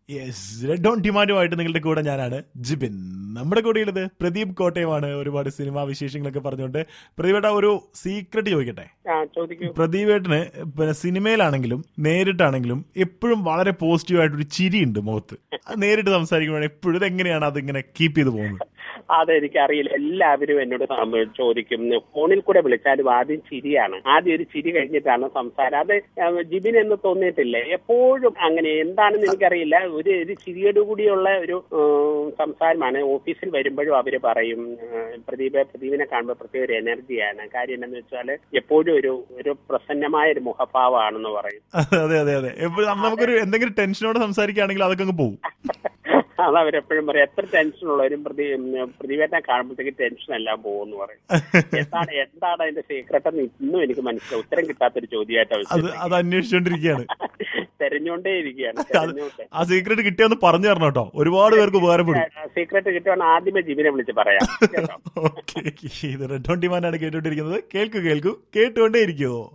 yes red on ഡിമാൻഡുമായിട്ട് നിങ്ങളുടെ കൂടെ ഞാനാണ് ജിബിൻ നമ്മുടെ കൂടെയുള്ളത് പ്രദീപ് കോട്ടയമാണ് ഒരുപാട് സിനിമാ വിശേഷങ്ങളൊക്കെ പറഞ്ഞുകൊണ്ട് പ്രദീപേട്ട ഒരു സീക്രട്ട് ചോദിക്കട്ടെ ആ ചോദിക്കൂ പ്രദീപേട്ടന് പിന്നെ സിനിമയിലാണെങ്കിലും നേരിട്ടാണെങ്കിലും എപ്പോഴും വളരെ പോസിറ്റീവ് ആയിട്ട് ഒരു ചിരിയുണ്ട് മുഖത്ത് അത് നേരിട്ട് സംസാരിക്കുമ്പോൾ എപ്പോഴും ഇതെങ്ങനെയാണ് അതിങ്ങനെ കീപ്പ് ചെയ്ത് പോകുന്നത് അതെനിക്കറിയില്ല എല്ലാവരും എന്നോട് സം- ചോദിക്കും ഫോണിൽ കൂടെ വിളിച്ചാലും ആദ്യം ചിരിയാണ് ആദ്യം ഒരു ചിരി കഴിഞ്ഞിട്ടാണ് സംസാരം അത് ഏഹ്, ജിബിൻ എന്ന് തോന്നിയിട്ടില്ല എപ്പോഴും അങ്ങനെ എന്താണെന്ന് എനിക്കറിയില്ല ഒരു ഒരു ചിരിയോട് കൂടിയുള്ള ഒരു ഏഹ്, സംസാരമാണ് ഓഫീസിൽ വരുമ്പോഴും അവര് പറയും ഏഹ്, പ്രദീപ് പ്രദീപിനെ കാണുമ്പോൾ പ്രത്യേക ഒരു എനർജിയാണ് കാര്യം എന്താണെന്ന് വെച്ചാൽ എപ്പോഴും ഒരു ഒരു പ്രസന്നമായ ഒരു മുഖഭാവമാണെന്ന് പറയും അതെ അതെ അതെ എപ്പോഴും നമുക്കൊരു എന്തെങ്കിലും ടെൻഷനോടെ സംസാരിക്കുകയാണെങ്കിൽ അതൊക്കെ അങ്ങ് പോകും അത് അവരെപ്പോഴും പറയും എത്ര ടെൻഷൻ ഉള്ളവരും പ്രതി പ്രതിവേദന കാണുമ്പോഴത്തേക്ക് ടെൻഷൻ എല്ലാം പോകുമെന്ന് പറയും എന്താണ് എന്താണ് അതിന്റെ സീക്രട്ട് എന്ന് ഇന്നും എനിക്ക് മനസ്സിലാവും ഉത്തരം കിട്ടാത്തൊരു ചോദ്യമായിട്ടാണ് അത് അത് അന്വേഷിച്ചുകൊണ്ടിരിക്കുകയാണ് തെരഞ്ഞോണ്ടേ ഇരിക്കുകയാണ് അത് തെരഞ്ഞോട്ടെ ആ സീക്രട്ട് കിട്ടിയെന്ന് പറഞ്ഞു തരണം കേട്ടോ ഒരുപാട് പേർക്ക് ഉപകാരപ്പെടും സീക്രട്ട് കിട്ടുവാണ് ആദ്യമേ ജിബിനെ വിളിച്ച് പറയാം കേട്ടോ ഓക്കെ ഇത് റെഡ് ഓൺ ഡിമാൻഡാണ് കേട്ടുകൊണ്ടിരിക്കുന്നത് കേൾക്കൂ കേൾക്കൂ കേട്ടുകൊണ്ടേ ഇരിക്കുമോ